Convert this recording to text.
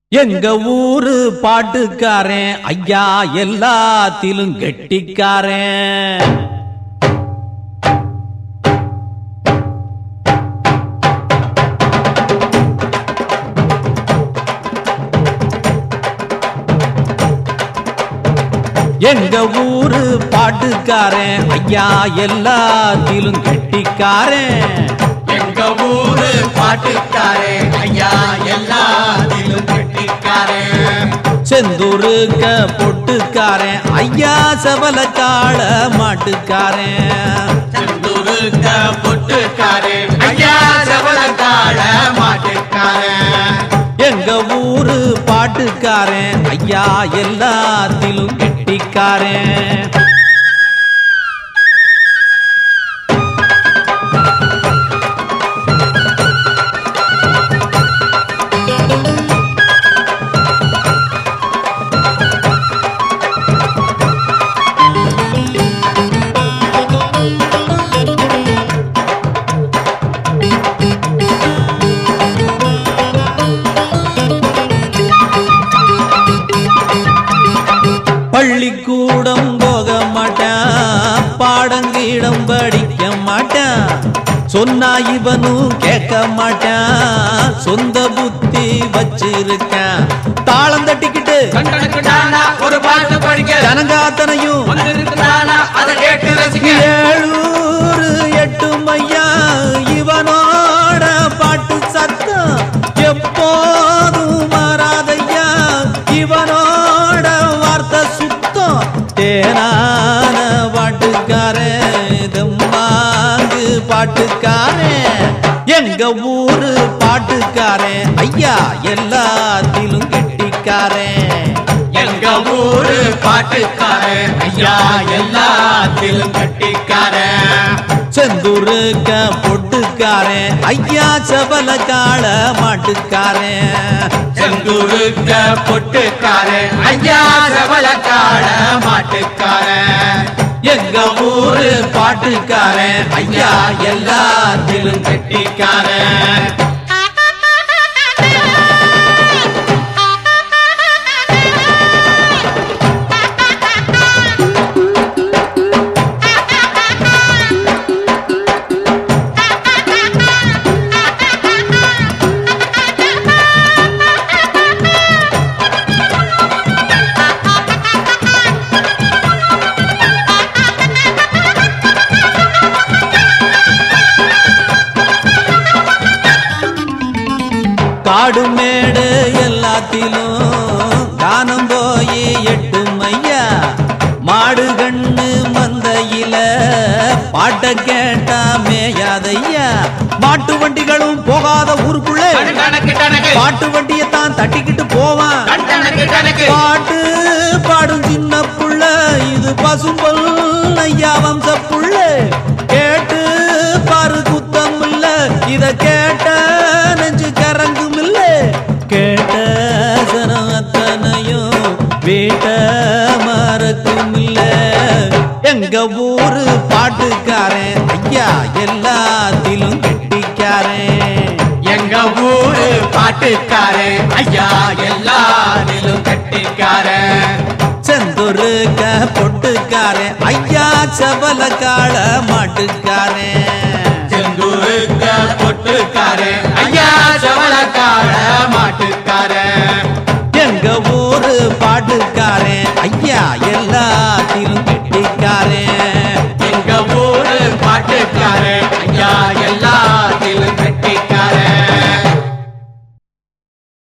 எங்க ஊரு பாட்டுக்காரன் ஐயா எல்லாத்திலும் கெட்டிக்காரன் எங்க ஊரு பாட்டுக்காரன் ஐயா எல்லாத்திலும் கெட்டிக்காரன் எங்க ஊரு பாட்டுக்காரே ஐயா எல்லாத்திலும் கெட்டிக்காரே செந்தூருக்க பொட்டுக்காரன் ஐயா சபல காள மாட்டுக்காரன் செந்தூருக்க பொட்டுக்காரே ஐயா சபலக்கால மாட்டுக்காரே எங்க ஊரு பாட்டுக்காரன் ஐயா எல்லாத்திலும் கெட்டிக்காரன் பள்ளிக்கூடம் போக மாட்டான் பாடங்கீடம் படிக்க மாட்டான் சொன்னா இவனும் கேட்க மாட்டான் சொந்த புத்தி வச்சிருக்கான் தாளம் தட்டிக்கிட்டு கண்டனுக்கு நானா ஒரு பாட்டு படிக்க ஜனங்காத்தனையும் வந்திருக்கு நானா அதை கேட்டு ரசிக்க ஏழூரு எட்டு மையா இவனோட பாட்டு சத்தம் எப்போதும் மாறாதையா இவனோட வார்த்தை சுத்தம் தேனான பாட்டுக்காரன் தெம்மாங்கு பாட்டுக்காரன் எங்க ஊரு பாட்டுக்காரன் ஐயா எல்லாத்திலும் கெட்டிக்காரன் எங்க ஊரு பாட்டுக்காரே ஐயா எல்லாத்திலும் கெட்டிக்காரே செந்தூருக்க பொட்டுக்காரன் ஐயா சபல காள மாட்டுக்காரன் செந்தூருக்க பொட்டுக்காரே ஐயா சபலக்கால மாட்டுக்காரே எங்க ஊரு பாட்டுக்காரன் ஐயா எல்லாத்திலும் கெட்டிக்காரன் காடு மேடு எல்லாத்திலும் கானம் போய் எட்டு மையா மாடு கண்ணு மந்தையில பாட்ட கேட்டா மேயாதையா மாட்டு வண்டிகளும் போகாத ஊருக்குள்ளே கணக்கு கணக்கு பாட்டு வண்டியை தான் தட்டிக்கிட்டு போவான் கணக்கு கணக்கு பாட்டு பாடும் சின்ன புள்ள இது பசும்பொல் ஐயா வம்ச புள்ள கேட்டு பாரு குத்தம் இல்ல இத கேட்ட நெஞ்சு கரங்கும் இல்ல கேட்ட சனம் அத்தனையும் வீட்ட மறக்கும் இல்ல எங்க ஊரு பாட்டுக்காரன் ஐயா எல்லாத்திலும் கெட்டிக்காரன் எங்க ஊரு பாட்டுக்காரே ஐயா எல்லாரிலும் கெட்டிக்காரே செந்தூருக்க பொட்டுக்காரன் ஐயா சபல காள மாட்டுக்காரன் செந்தூருக்க பொட்டுக்காரே ஐயா சவளக்கார மாட்டுக்காரே